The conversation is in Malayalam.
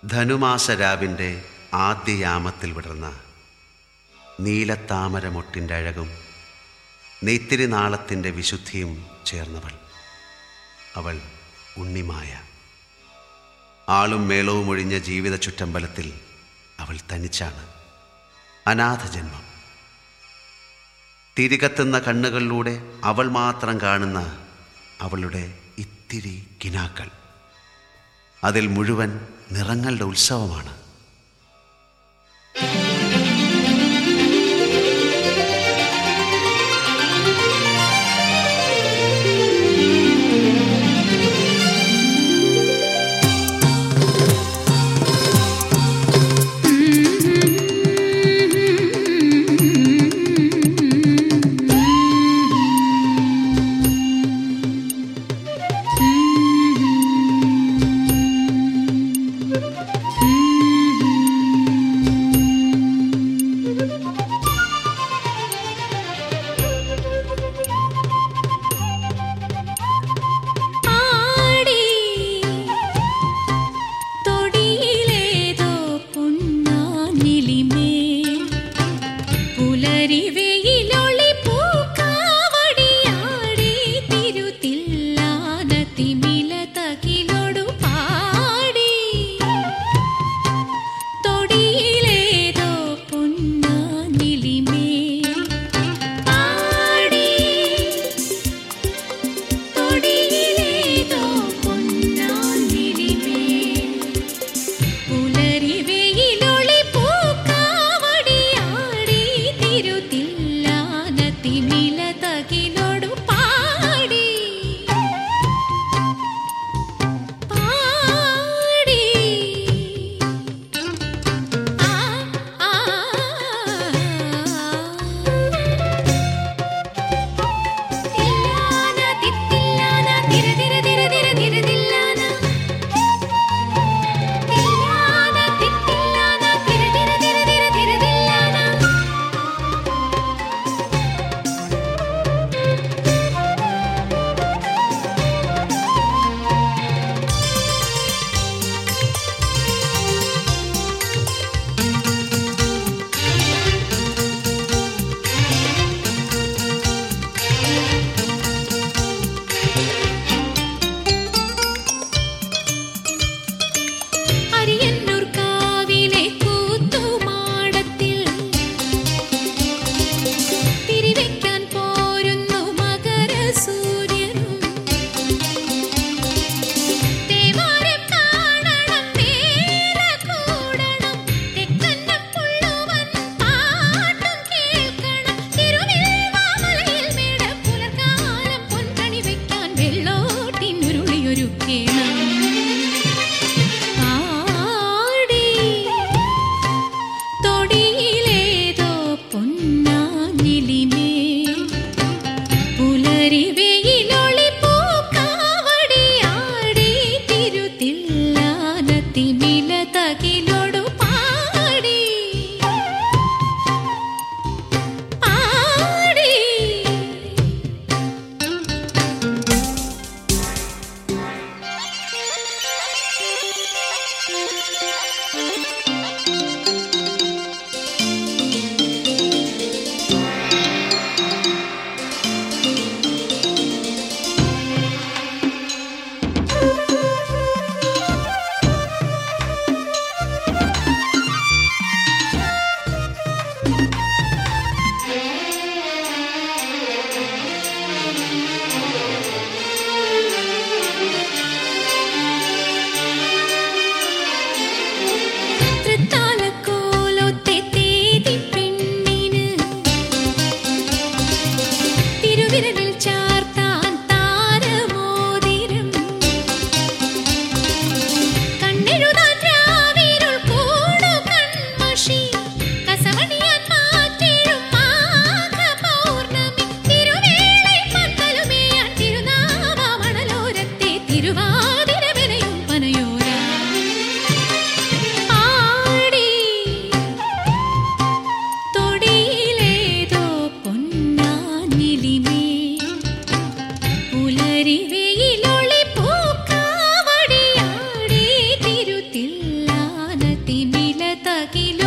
ധനുമാസരാവിൻ്റെ ആദ്യ യാമത്തിൽ വിടർന്ന നീലത്താമരമൊട്ടിൻ്റെ അഴകും നെയ്ത്തിരി നാളത്തിൻ്റെ വിശുദ്ധിയും ചേർന്നവൾ അവൾ ഉണ്ണിമായ ആളും മേളവും ഒഴിഞ്ഞ ജീവിത ചുറ്റമ്പലത്തിൽ അവൾ തനിച്ചാണ് അനാഥജന്മം തിരികത്തുന്ന കണ്ണുകളിലൂടെ അവൾ മാത്രം കാണുന്ന അവളുടെ ഇത്തിരി കിനാക്കൾ അതിൽ മുഴുവൻ നിറങ്ങളുടെ ഉത്സവമാണ് ആടി തൊടിയിലേതോ പൊന്നാനിലിമേൽ പുലരി വെയിലൊളി പൂക്കാവടിയാടി തിരുത്തില്ലാന തിമില തകിലൊടു പാടി തൊടിയിലേതോ പൊന്നാനിലിമേൽ ആടി തൊടിയിലേതോ പൊന്നാനിലിമേൽ പുലരി വെയിലൊളി പൂക്കാവടിയാടി തിരുത്തില്ലാന തിമില തകിലൊടു പാടി പാടി ആ ആ തില്ലാന തിത്തില്ലാന തിര തിര തിര തിര തിര തില്ലാന തില്ലാന തിത്തില്ലാന തിര തിര തിര തിര തിര തില്ലാന അരിയന്നൂർ കാവിലെ കൂത്തുമാടത്തിൽ തിരിവെക്കാൻ പോരുന്നു മകരസൂര്യനും തേവാരം കാണണം വേല കൂടണം തെക്കന്നം പുള്ളുവൻ പാട്ടും കേൾക്കണം തിരുനെൽവാമലയിൽ മേട പുലർക്കാലം പൊൻകണി വെക്കാൻ വെള്ളോട്ടിനുരുളിയൊരുക്കേണം ആടി തൊടിയിലേതോ പൊന്നാനിലിമേൽ പുലരി വെയിലൊളി പൂക്കാവടിയാടി തിരുത്തില്ലാന തിമില തകിലൊടു പാടി പാടി തൃത്താലക്കോലൊത്തെ തേതി പെണ്ണിന് തിരുവിരലിൽ ചാർത്താൻ താരമോതിരം കണ്ണെഴുതാൻ രാവിരുൾ കൂടു കൺമഷി കസവണിയാൻ മാറ്റിടും മാഘ പൗർണമി തിരുവേളை പന്തലുമേയാൻ തിരുനാവാമണലോരത്തെ തിരുവാതിര വിനയും പനയോരാ ആടി തൊടിയിലേതോ പൊന്നാനിലിമേൽ പുലരി വെയിലൊളി പൂക്കാവടിയാടി തിരുത്തില്ലാന കിലോ